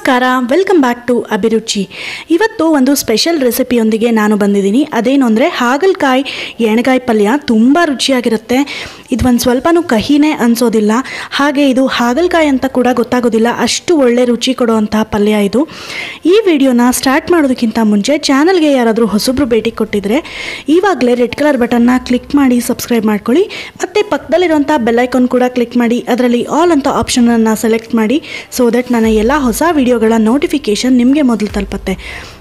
ನಮಸ್ಕಾರ welcome back to ಅಭಿರುಚಿ ಇವತ್ತು ಒಂದು ಸ್ಪೆಷಲ್ ರೆಸಿಪಿಯೊಂದಿಗೆ ನಾನು ಬಂದಿದ್ದೀನಿ ಅದೇನು ಅಂದರೆ ಹಾಗಲಕಾಯಿ ಎಣ್ಗಾಯಿ ಪಲ್ಯ ತುಂಬ ರುಚಿಯಾಗಿರುತ್ತೆ ಇದು ಒಂದು ಸ್ವಲ್ಪನೂ ಕಹಿನೇ ಅನಿಸೋದಿಲ್ಲ ಹಾಗೆ ಇದು ಹಾಗಲಕಾಯಿ ಅಂತ ಕೂಡ ಗೊತ್ತಾಗೋದಿಲ್ಲ ಅಷ್ಟು ಒಳ್ಳೆ ರುಚಿ ಕೊಡುವಂತಹ ಪಲ್ಯ ಇದು ಈ ವಿಡಿಯೋನ ಸ್ಟಾರ್ಟ್ ಮಾಡೋದಕ್ಕಿಂತ ಮುಂಚೆ ಚಾನಲ್ಗೆ ಯಾರಾದರೂ ಹೊಸಬ್ರು ಭೇಟಿ ಕೊಟ್ಟಿದ್ರೆ ಇವಾಗಲೇ ರೆಡ್ ಕಲರ್ ಬಟನ್ನ ಕ್ಲಿಕ್ ಮಾಡಿ ಸಬ್ಸ್ಕ್ರೈಬ್ ಮಾಡ್ಕೊಳ್ಳಿ ಮತ್ತು ಪಕ್ಕದಲ್ಲಿರುವಂಥ ಬೆಲ್ಲೈಕಾನ್ ಕೂಡ ಕ್ಲಿಕ್ ಮಾಡಿ ಅದರಲ್ಲಿ ಆಲ್ ಅಂತ ಆಪ್ಷನನ್ನು ಸೆಲೆಕ್ಟ್ ಮಾಡಿ ಸೊ ದಟ್ ನನ್ನ ಎಲ್ಲ ಹೊಸ ವಿಡಿಯೋಗಳ ನೋಟಿಫಿಕೇಷನ್ ನಿಮಗೆ ಮೊದಲು ತಲುಪತ್ತೆ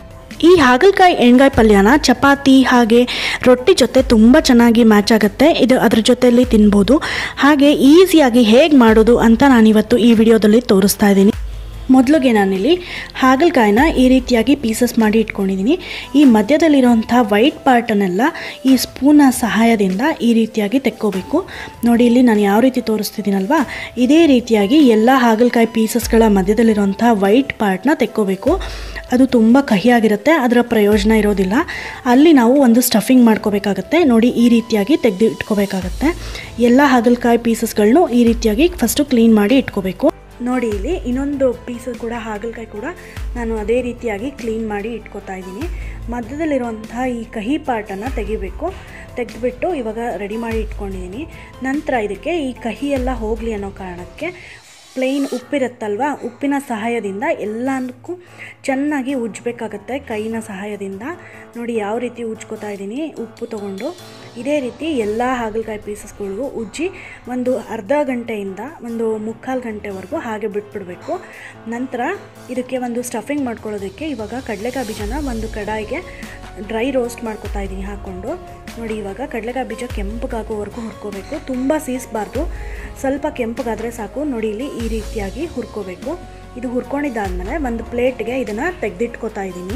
ಈ ಹಾಗಲಕಾಯಿ ಎಣ್ಗಾಯಿ ಪಲ್ಯನ ಚಪಾತಿ ಹಾಗೆ ರೊಟ್ಟಿ ಜೊತೆ ತುಂಬ ಚೆನ್ನಾಗಿ ಮ್ಯಾಚ್ ಆಗುತ್ತೆ ಇದು ಅದ್ರ ಜೊತೆಯಲ್ಲಿ ತಿನ್ಬೋದು ಹಾಗೆ ಈಸಿಯಾಗಿ ಹೇಗೆ ಮಾಡೋದು ಅಂತ ನಾನಿವತ್ತು ಈ ವಿಡಿಯೋದಲ್ಲಿ ತೋರಿಸ್ತಾ ಇದ್ದೀನಿ ಮೊದಲಿಗೆ ನಾನಿಲ್ಲಿ ಹಾಗಲಕಾಯಿನ ಈ ರೀತಿಯಾಗಿ ಪೀಸಸ್ ಮಾಡಿ ಇಟ್ಕೊಂಡಿದ್ದೀನಿ ಈ ಮಧ್ಯದಲ್ಲಿರುವಂಥ ವೈಟ್ ಪಾರ್ಟನ್ನೆಲ್ಲ ಈ ಸ್ಪೂನ ಸಹಾಯದಿಂದ ಈ ರೀತಿಯಾಗಿ ತೆಕ್ಕೋಬೇಕು ನೋಡಿ ಇಲ್ಲಿ ನಾನು ಯಾವ ರೀತಿ ತೋರಿಸ್ತಿದ್ದೀನಲ್ವಾ ಇದೇ ರೀತಿಯಾಗಿ ಎಲ್ಲ ಹಾಗಲಕಾಯಿ ಪೀಸಸ್ಗಳ ಮಧ್ಯದಲ್ಲಿರುವಂಥ ವೈಟ್ ಪಾರ್ಟ್ನ ತೆಕ್ಕೋಬೇಕು ಅದು ತುಂಬ ಕಹಿಯಾಗಿರುತ್ತೆ ಅದರ ಪ್ರಯೋಜನ ಇರೋದಿಲ್ಲ ಅಲ್ಲಿ ನಾವು ಒಂದು ಸ್ಟಫಿಂಗ್ ಮಾಡ್ಕೋಬೇಕಾಗತ್ತೆ ನೋಡಿ ಈ ರೀತಿಯಾಗಿ ತೆಗೆದು ಇಟ್ಕೋಬೇಕಾಗತ್ತೆ ಎಲ್ಲ ಹಾಗಲಕಾಯಿ ಪೀಸಸ್ಗಳನ್ನೂ ಈ ರೀತಿಯಾಗಿ ಫಸ್ಟು ಕ್ಲೀನ್ ಮಾಡಿ ಇಟ್ಕೋಬೇಕು ನೋಡಿ ಇಲ್ಲಿ ಇನ್ನೊಂದು ಪೀಸ್ ಕೂಡ ಹಾಗಲಕಾಯಿ ಕೂಡ ನಾನು ಅದೇ ರೀತಿಯಾಗಿ ಕ್ಲೀನ್ ಮಾಡಿ ಇಟ್ಕೋತಾ ಇದ್ದೀನಿ ಮಧ್ಯದಲ್ಲಿರುವಂತಹ ಈ ಕಹಿ ಪಾರ್ಟನ್ನು ತೆಗಿಬೇಕು ತೆಗೆದುಬಿಟ್ಟು ಇವಾಗ ರೆಡಿ ಮಾಡಿ ಇಟ್ಕೊಂಡಿದ್ದೀನಿ ನಂತರ ಇದಕ್ಕೆ ಈ ಕಹಿ ಎಲ್ಲ ಹೋಗಲಿ ಅನ್ನೋ ಕಾರಣಕ್ಕೆ ಪ್ಲೇನ್ ಉಪ್ಪಿರುತ್ತಲ್ವ ಉಪ್ಪಿನ ಸಹಾಯದಿಂದ ಎಲ್ಲದಕ್ಕೂ ಚೆನ್ನಾಗಿ ಉಜ್ಜಬೇಕಾಗತ್ತೆ ಕೈನ ಸಹಾಯದಿಂದ ನೋಡಿ ಯಾವ ರೀತಿ ಉಜ್ಕೋತಾ ಇದ್ದೀನಿ ಉಪ್ಪು ತೊಗೊಂಡು ಇದೇ ರೀತಿ ಎಲ್ಲ ಹಾಗಲಕಾಯಿ ಪೀಸಸ್ಗಳಿಗೂ ಉಜ್ಜಿ ಒಂದು ಅರ್ಧ ಗಂಟೆಯಿಂದ ಒಂದು ಮುಕ್ಕಾಲು ಗಂಟೆವರೆಗೂ ಹಾಗೆ ಬಿಟ್ಬಿಡಬೇಕು ನಂತರ ಇದಕ್ಕೆ ಒಂದು ಸ್ಟಫಿಂಗ್ ಮಾಡ್ಕೊಳ್ಳೋದಕ್ಕೆ ಇವಾಗ ಕಡಲೆಕಾಯಿ ಬೀಜನ ಒಂದು ಕಡಾಯಿಗೆ ಡ್ರೈ ರೋಸ್ಟ್ ಮಾಡ್ಕೊತಾ ಇದ್ದೀನಿ ಹಾಕ್ಕೊಂಡು ನೋಡಿ ಇವಾಗ ಕಡಲೆಕಾಯಿ ಬೀಜ ಕೆಂಪಗಾಗೋವರೆಗೂ ಹುರ್ಕೋಬೇಕು ತುಂಬ ಸೀಸಬಾರ್ದು ಸ್ವಲ್ಪ ಕೆಂಪಗಾದರೆ ಸಾಕು ನೋಡಿ ಇಲ್ಲಿ ಈ ರೀತಿಯಾಗಿ ಹುರ್ಕೋಬೇಕು ಇದು ಹುರ್ಕೊಂಡಿದ್ದಾದಮೇಲೆ ಒಂದು ಪ್ಲೇಟ್ಗೆ ಇದನ್ನು ತೆಗೆದಿಟ್ಕೋತಾ ಇದ್ದೀನಿ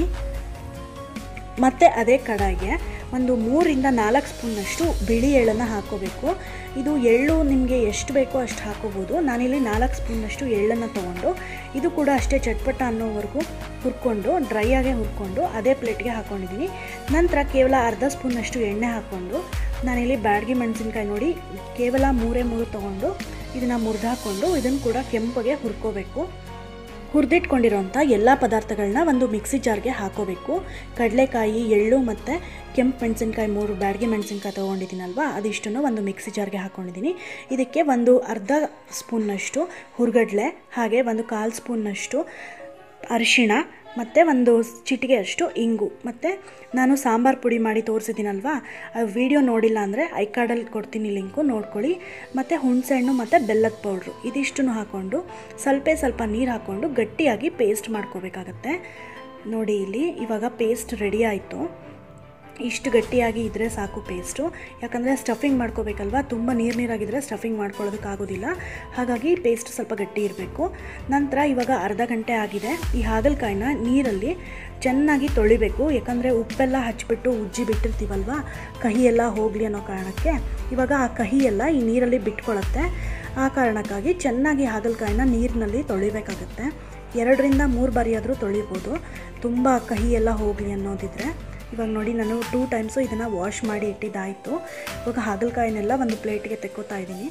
ಮತ್ತು ಅದೇ ಕಡಾಯಿಗೆ ಒಂದು ಮೂರಿಂದ ನಾಲ್ಕು ಸ್ಪೂನಷ್ಟು ಬಿಳಿ ಎಳ್ಳನ್ನು ಹಾಕ್ಕೋಬೇಕು ಇದು ಎಳ್ಳು ನಿಮಗೆ ಎಷ್ಟು ಬೇಕೋ ಅಷ್ಟು ಹಾಕೋಬೋದು ನಾನಿಲ್ಲಿ ನಾಲ್ಕು ಸ್ಪೂನಷ್ಟು ಎಳ್ಳನ್ನು ತೊಗೊಂಡು ಇದು ಕೂಡ ಅಷ್ಟೇ ಚಟ್ಪಟ ಅನ್ನೋವರೆಗೂ ಹುರ್ಕೊಂಡು ಡ್ರೈ ಆಗೇ ಹುರ್ಕೊಂಡು ಅದೇ ಪ್ಲೇಟ್ಗೆ ಹಾಕ್ಕೊಂಡಿದ್ದೀನಿ ನಂತರ ಕೇವಲ ಅರ್ಧ ಸ್ಪೂನಷ್ಟು ಎಣ್ಣೆ ಹಾಕ್ಕೊಂಡು ನಾನಿಲ್ಲಿ ಬ್ಯಾಡಗಿ ಮೆಣಸಿನ್ಕಾಯಿ ನೋಡಿ ಕೇವಲ ಮೂರೇ ಮೂರು ತೊಗೊಂಡು ಇದನ್ನು ಮುರಿದು ಹಾಕ್ಕೊಂಡು ಇದನ್ನು ಕೂಡ ಕೆಂಪಗೆ ಹುರ್ಕೋಬೇಕು ಹುರಿದಿಟ್ಕೊಂಡಿರೋಂಥ ಎಲ್ಲ ಪದಾರ್ಥಗಳನ್ನ ಒಂದು ಮಿಕ್ಸಿ ಜಾರ್ಗೆ ಹಾಕೋಬೇಕು ಕಡಲೆಕಾಯಿ ಎಳ್ಳು ಮತ್ತು ಕೆಂಪು ಮೆಣಸಿನ್ಕಾಯಿ ಮೂರು ಬ್ಯಾಡಗಿ ಮೆಣಸಿನ್ಕಾಯಿ ತೊಗೊಂಡಿದ್ದೀನಲ್ವ ಅದಿಷ್ಟನ್ನು ಒಂದು ಮಿಕ್ಸಿ ಜಾರ್ಗೆ ಹಾಕ್ಕೊಂಡಿದ್ದೀನಿ ಇದಕ್ಕೆ ಒಂದು ಅರ್ಧ ಸ್ಪೂನ್ನಷ್ಟು ಹುರ್ಗಡ್ಲೆ ಹಾಗೆ ಒಂದು ಕಾಲು ಸ್ಪೂನ್ನಷ್ಟು ಅರಿಶಿಣ ಮತ್ತು ಒಂದು ಚಿಟಿಗೆ ಅಷ್ಟು ಇಂಗು ಮತ್ತು ನಾನು ಸಾಂಬಾರು ಪುಡಿ ಮಾಡಿ ತೋರಿಸಿದ್ದೀನಲ್ವಾ ಆ ವಿಡಿಯೋ ನೋಡಿಲ್ಲ ಅಂದರೆ ಐ ಕಾರ್ಡಲ್ಲಿ ಕೊಡ್ತೀನಿ ಲಿಂಕು ನೋಡ್ಕೊಳ್ಳಿ ಮತ್ತು ಹುಣಸೆಹಣ್ಣು ಮತ್ತು ಬೆಲ್ಲದ ಪೌಡ್ರು ಇದಿಷ್ಟನ್ನು ಹಾಕ್ಕೊಂಡು ಸ್ವಲ್ಪ ಸ್ವಲ್ಪ ನೀರು ಹಾಕ್ಕೊಂಡು ಗಟ್ಟಿಯಾಗಿ ಪೇಸ್ಟ್ ಮಾಡ್ಕೋಬೇಕಾಗತ್ತೆ ನೋಡಿ ಇಲ್ಲಿ ಇವಾಗ ಪೇಸ್ಟ್ ರೆಡಿ ಆಯಿತು ಇಷ್ಟು ಗಟ್ಟಿಯಾಗಿ ಇದ್ದರೆ ಸಾಕು ಪೇಸ್ಟು ಯಾಕಂದರೆ ಸ್ಟಫಿಂಗ್ ಮಾಡ್ಕೋಬೇಕಲ್ವ ತುಂಬ ನೀರು ನೀರಾಗಿದ್ದರೆ ಸ್ಟಫಿಂಗ್ ಮಾಡ್ಕೊಳ್ಳೋದಕ್ಕಾಗೋದಿಲ್ಲ ಹಾಗಾಗಿ ಪೇಸ್ಟ್ ಸ್ವಲ್ಪ ಗಟ್ಟಿ ಇರಬೇಕು ನಂತರ ಇವಾಗ ಅರ್ಧ ಗಂಟೆ ಆಗಿದೆ ಈ ಹಾಗಲಕಾಯಿನ ನೀರಲ್ಲಿ ಚೆನ್ನಾಗಿ ತೊಳಿಬೇಕು ಯಾಕಂದರೆ ಉಪ್ಪೆಲ್ಲ ಹಚ್ಬಿಟ್ಟು ಉಜ್ಜಿ ಬಿಟ್ಟಿರ್ತೀವಲ್ವ ಕಹಿ ಎಲ್ಲ ಹೋಗಲಿ ಅನ್ನೋ ಕಾರಣಕ್ಕೆ ಇವಾಗ ಆ ಕಹಿ ಎಲ್ಲ ಈ ನೀರಲ್ಲಿ ಬಿಟ್ಕೊಳ್ಳುತ್ತೆ ಆ ಕಾರಣಕ್ಕಾಗಿ ಚೆನ್ನಾಗಿ ಹಾಗಲಕಾಯಿನ ನೀರಿನಲ್ಲಿ ತೊಳಿಬೇಕಾಗತ್ತೆ ಎರಡರಿಂದ ಮೂರು ಬಾರಿ ಆದರೂ ತೊಳಿಬೋದು ತುಂಬ ಕಹಿ ಎಲ್ಲ ಹೋಗಲಿ ಅನ್ನೋದಿದ್ರೆ ಇವಾಗ ನೋಡಿ ನಾನು ಟೂ ಟೈಮ್ಸು ಇದನ್ನು ವಾಶ್ ಮಾಡಿ ಇಟ್ಟಿದ್ದಾಯಿತು ಇವಾಗ ಹಾಗಲಕಾಯಿನೆಲ್ಲ ಒಂದು ಪ್ಲೇಟ್ಗೆ ತೆಕ್ಕೋತಾ ಇದ್ದೀನಿ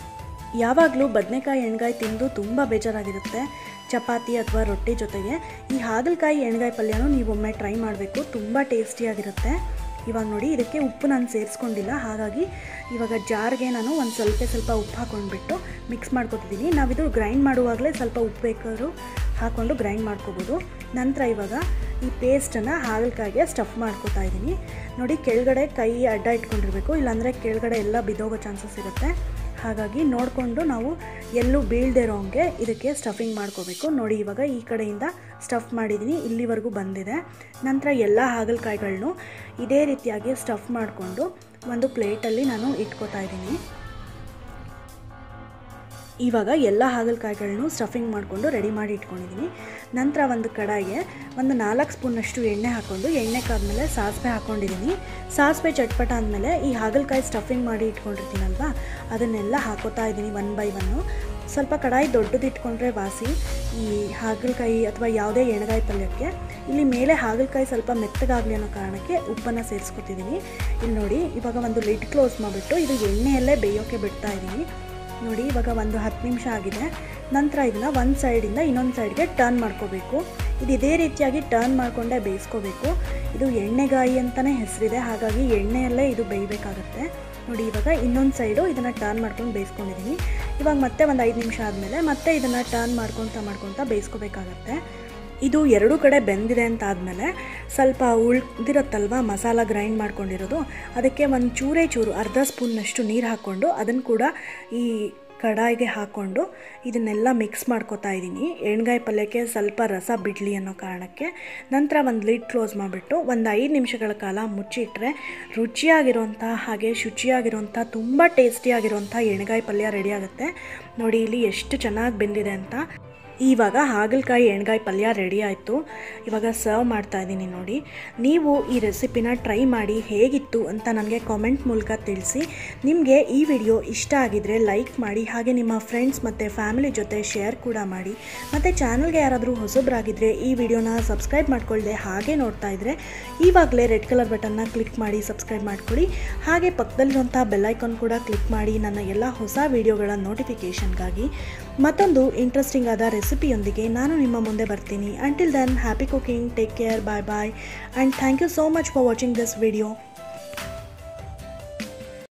ಯಾವಾಗಲೂ ಬದನೆಕಾಯಿ ಎಣ್ಗಾಯಿ ತಿಂದು ತುಂಬ ಬೇಜಾರಾಗಿರುತ್ತೆ ಚಪಾತಿ ಅಥವಾ ರೊಟ್ಟಿ ಜೊತೆಗೆ ಈ ಹಾಗಲಕಾಯಿ ಎಣ್ಗಾಯಿ ಪಲ್ಯನೂ ನೀವೊಮ್ಮೆ ಟ್ರೈ ಮಾಡಬೇಕು ತುಂಬ ಟೇಸ್ಟಿಯಾಗಿರುತ್ತೆ ಇವಾಗ ನೋಡಿ ಇದಕ್ಕೆ ಉಪ್ಪು ನಾನು ಸೇರಿಸ್ಕೊಂಡಿಲ್ಲ ಹಾಗಾಗಿ ಇವಾಗ ಜಾರ್ಗೆ ನಾನು ಒಂದು ಸ್ವಲ್ಪ ಸ್ವಲ್ಪ ಉಪ್ಪು ಹಾಕ್ಕೊಂಡ್ಬಿಟ್ಟು ಮಿಕ್ಸ್ ಮಾಡ್ಕೊತಿದ್ದೀನಿ ನಾವಿದು ಗ್ರೈಂಡ್ ಮಾಡುವಾಗಲೇ ಸ್ವಲ್ಪ ಉಪ್ಪು ಬೇಕಾದ್ರೂ ಹಾಕ್ಕೊಂಡು ಗ್ರೈಂಡ್ ಮಾಡ್ಕೋಬೋದು ನಂತರ ಇವಾಗ ಈ ಪೇಸ್ಟನ್ನು ಹಾಗಲಕಾಯಿಗೆ ಸ್ಟಫ್ ಮಾಡ್ಕೋತಾ ಇದ್ದೀನಿ ನೋಡಿ ಕೆಳಗಡೆ ಕೈ ಅಡ್ಡ ಇಟ್ಕೊಂಡಿರಬೇಕು ಇಲ್ಲಾಂದರೆ ಕೆಳಗಡೆ ಎಲ್ಲ ಬಿದ್ದೋಗೋ ಚಾನ್ಸಸ್ ಇರುತ್ತೆ ಹಾಗಾಗಿ ನೋಡಿಕೊಂಡು ನಾವು ಎಲ್ಲೂ ಬೀಳದೆ ಇರೋಂಗೆ ಇದಕ್ಕೆ ಸ್ಟಫಿಂಗ್ ಮಾಡ್ಕೋಬೇಕು ನೋಡಿ ಇವಾಗ ಈ ಕಡೆಯಿಂದ ಸ್ಟಫ್ ಮಾಡಿದ್ದೀನಿ ಇಲ್ಲಿವರೆಗೂ ಬಂದಿದೆ ನಂತರ ಎಲ್ಲ ಹಾಗಲಕಾಯಿಗಳನ್ನೂ ಇದೇ ರೀತಿಯಾಗಿ ಸ್ಟಫ್ ಮಾಡಿಕೊಂಡು ಒಂದು ಪ್ಲೇಟಲ್ಲಿ ನಾನು ಇಟ್ಕೋತಾ ಇದ್ದೀನಿ ಇವಾಗ ಎಲ್ಲ ಹಾಗಲಕಾಯಿಗಳನ್ನೂ ಸ್ಟಫಿಂಗ್ ಮಾಡಿಕೊಂಡು ರೆಡಿ ಮಾಡಿ ಇಟ್ಕೊಂಡಿದ್ದೀನಿ ನಂತರ ಒಂದು ಕಡಾಯಿಗೆ ಒಂದು ನಾಲ್ಕು ಸ್ಪೂನಷ್ಟು ಎಣ್ಣೆ ಹಾಕ್ಕೊಂಡು ಎಣ್ಣೆ ಕಾದ್ಮೇಲೆ ಸಾಸಿವೆ ಹಾಕ್ಕೊಂಡಿದ್ದೀನಿ ಸಾಸಿವೆ ಚಟ್ಪಟ ಅಂದಮೇಲೆ ಈ ಹಾಗಲಕಾಯಿ ಸ್ಟಫಿಂಗ್ ಮಾಡಿ ಇಟ್ಕೊಂಡಿರ್ತೀನಲ್ವ ಅದನ್ನೆಲ್ಲ ಹಾಕೋತಾ ಇದ್ದೀನಿ ಒನ್ ಬೈ ಒನ್ನು ಸ್ವಲ್ಪ ಕಡಾಯಿ ದೊಡ್ಡದು ಇಟ್ಕೊಂಡ್ರೆ ವಾಸಿ ಈ ಹಾಗಲಕಾಯಿ ಅಥವಾ ಯಾವುದೇ ಎಣ್ಗಾಯಿ ಪಲ್ಯಕ್ಕೆ ಇಲ್ಲಿ ಮೇಲೆ ಹಾಗಲಕಾಯಿ ಸ್ವಲ್ಪ ಮೆತ್ತಗಾಗಲಿ ಅನ್ನೋ ಕಾರಣಕ್ಕೆ ಉಪ್ಪನ್ನು ಸೇರಿಸ್ಕೊತಿದ್ದೀನಿ ಇಲ್ಲಿ ನೋಡಿ ಇವಾಗ ಒಂದು ಲಿಡ್ ಕ್ಲೋಸ್ ಮಾಡಿಬಿಟ್ಟು ಇದು ಎಣ್ಣೆಯಲ್ಲೇ ಬೇಯೋಕ್ಕೆ ಬಿಡ್ತಾ ಇದ್ದೀನಿ ನೋಡಿ ಇವಾಗ ಒಂದು ಹತ್ತು ನಿಮಿಷ ಆಗಿದೆ ನಂತರ ಇದನ್ನು ಒಂದು ಸೈಡಿಂದ ಇನ್ನೊಂದು ಸೈಡ್ಗೆ ಟರ್ನ್ ಮಾಡ್ಕೋಬೇಕು ಇದು ಇದೇ ರೀತಿಯಾಗಿ ಟರ್ನ್ ಮಾಡಿಕೊಂಡೇ ಬೇಯಿಸ್ಕೋಬೇಕು ಇದು ಎಣ್ಣೆಗಾಯಿ ಅಂತಲೇ ಹೆಸರಿದೆ ಹಾಗಾಗಿ ಎಣ್ಣೆಯಲ್ಲೇ ಇದು ಬೇಯಬೇಕಾಗತ್ತೆ ನೋಡಿ ಇವಾಗ ಇನ್ನೊಂದು ಸೈಡು ಇದನ್ನು ಟರ್ನ್ ಮಾಡ್ಕೊಂಡು ಬೇಯಿಸ್ಕೊಂಡಿದ್ದೀನಿ ಇವಾಗ ಮತ್ತೆ ಒಂದು ಐದು ನಿಮಿಷ ಆದಮೇಲೆ ಮತ್ತೆ ಇದನ್ನು ಟರ್ನ್ ಮಾಡ್ಕೊತ ಮಾಡ್ಕೊತ ಬೇಯಿಸ್ಕೋಬೇಕಾಗತ್ತೆ ಇದು ಎರಡೂ ಕಡೆ ಬೆಂದಿದೆ ಅಂತ ಆದಮೇಲೆ ಸ್ವಲ್ಪ ಉಳ್ದಿರುತ್ತಲ್ವ ಮಸಾಲ ಗ್ರೈಂಡ್ ಮಾಡ್ಕೊಂಡಿರೋದು ಅದಕ್ಕೆ ಒಂದು ಚೂರೇ ಚೂರು ಅರ್ಧ ಸ್ಪೂನ್ನಷ್ಟು ನೀರು ಹಾಕ್ಕೊಂಡು ಅದನ್ನು ಕೂಡ ಈ ಕಡಾಯಿಗೆ ಹಾಕ್ಕೊಂಡು ಇದನ್ನೆಲ್ಲ ಮಿಕ್ಸ್ ಮಾಡ್ಕೊತಾ ಇದ್ದೀನಿ ಎಣ್ಗಾಯಿ ಪಲ್ಯಕ್ಕೆ ಸ್ವಲ್ಪ ರಸ ಬಿಡಲಿ ಅನ್ನೋ ಕಾರಣಕ್ಕೆ ನಂತರ ಒಂದು ಲಿಡ್ ಕ್ಲೋಸ್ ಮಾಡಿಬಿಟ್ಟು ಒಂದು ಐದು ನಿಮಿಷಗಳ ಕಾಲ ಮುಚ್ಚಿಟ್ರೆ ರುಚಿಯಾಗಿರೋಂಥ ಹಾಗೆ ಶುಚಿಯಾಗಿರೋಂಥ ತುಂಬ ಟೇಸ್ಟಿಯಾಗಿರೋಂಥ ಎಣ್ಗಾಯಿ ಪಲ್ಯ ರೆಡಿ ಆಗುತ್ತೆ ನೋಡಿ ಇಲ್ಲಿ ಎಷ್ಟು ಚೆನ್ನಾಗಿ ಬೆಂದಿದೆ ಅಂತ ಇವಾಗ ಹಾಗಲಕಾಯಿ ಎಣ್ಗಾಯಿ ಪಲ್ಯ ರೆಡಿ ಆಯಿತು ಇವಾಗ ಸರ್ವ್ ಮಾಡ್ತಾ ಇದ್ದೀನಿ ನೋಡಿ ನೀವು ಈ ರೆಸಿಪಿನ ಟ್ರೈ ಮಾಡಿ ಹೇಗಿತ್ತು ಅಂತ ನನಗೆ ಕಾಮೆಂಟ್ ಮೂಲಕ ತಿಳಿಸಿ ನಿಮಗೆ ಈ ವಿಡಿಯೋ ಇಷ್ಟ ಆಗಿದರೆ ಲೈಕ್ ಮಾಡಿ ಹಾಗೆ ನಿಮ್ಮ ಫ್ರೆಂಡ್ಸ್ ಮತ್ತು ಫ್ಯಾಮಿಲಿ ಜೊತೆ ಶೇರ್ ಕೂಡ ಮಾಡಿ ಮತ್ತು ಚಾನಲ್ಗೆ ಯಾರಾದರೂ ಹೊಸಬ್ರಾಗಿದ್ದರೆ ಈ ವಿಡಿಯೋನ ಸಬ್ಸ್ಕ್ರೈಬ್ ಮಾಡ್ಕೊಳ್ಳದೆ ಹಾಗೆ ನೋಡ್ತಾ ಇದ್ದರೆ ಇವಾಗಲೇ ರೆಡ್ ಕಲರ್ ಬಟನ್ನ ಕ್ಲಿಕ್ ಮಾಡಿ ಸಬ್ಸ್ಕ್ರೈಬ್ ಮಾಡ್ಕೊಳ್ಳಿ ಹಾಗೆ ಪಕ್ಕದಲ್ಲಿರುವಂಥ ಬೆಲ್ಲೈಕಾನ್ ಕೂಡ ಕ್ಲಿಕ್ ಮಾಡಿ ನನ್ನ ಎಲ್ಲ ಹೊಸ ವಿಡಿಯೋಗಳ ನೋಟಿಫಿಕೇಷನ್ಗಾಗಿ ಮತ್ತೊಂದು ಇಂಟ್ರೆಸ್ಟಿಂಗ್ ಆದ ರೆಸಿಪಿಯೊಂದಿಗೆ ನಾನು ನಿಮ್ಮ ಮುಂದೆ ಬರ್ತೀನಿ until then happy cooking take care bye bye and thank you so much for watching this video